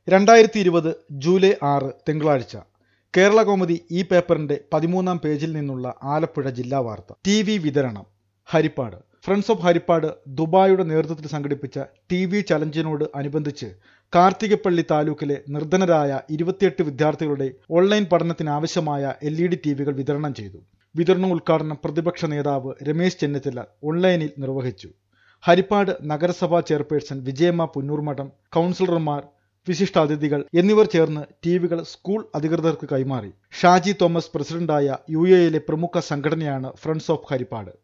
രണ്ടായിരത്തി ഇരുപത് ജൂലൈ ആറ് തിങ്കളാഴ്ച കേരള കൗമുദി ഈ പേപ്പറിന്റെ പതിമൂന്നാം പേജിൽ നിന്നുള്ള ആലപ്പുഴ ജില്ലാ വാർത്ത ടി വി വിതരണം ഹരിപ്പാട് ഫ്രണ്ട്സ് ഓഫ് ഹരിപ്പാട് ദുബായിയുടെ നേതൃത്വത്തിൽ സംഘടിപ്പിച്ച ടി വി ചലഞ്ചിനോട് അനുബന്ധിച്ച് കാർത്തികപ്പള്ളി താലൂക്കിലെ നിർധനരായ ഇരുപത്തിയെട്ട് വിദ്യാർത്ഥികളുടെ ഓൺലൈൻ പഠനത്തിന് ആവശ്യമായ എൽ ഇ ഡി ടി വികൾ വിതരണം ചെയ്തു വിതരണ ഉദ്ഘാടനം പ്രതിപക്ഷ നേതാവ് രമേശ് ചെന്നിത്തല ഓൺലൈനിൽ നിർവഹിച്ചു ഹരിപ്പാട് നഗരസഭാ ചെയർപേഴ്സൺ വിജയമ്മ പുന്നൂർമഠം കൗൺസിലർമാർ വിശിഷ്ടാതിഥികൾ എന്നിവർ ചേർന്ന് ടി വികൾ സ്കൂൾ അധികൃതർക്ക് കൈമാറി ഷാജി തോമസ് പ്രസിഡന്റായ യു എയിലെ പ്രമുഖ സംഘടനയാണ് ഫ്രണ്ട്സ് ഓഫ് ഹരിപ്പാട്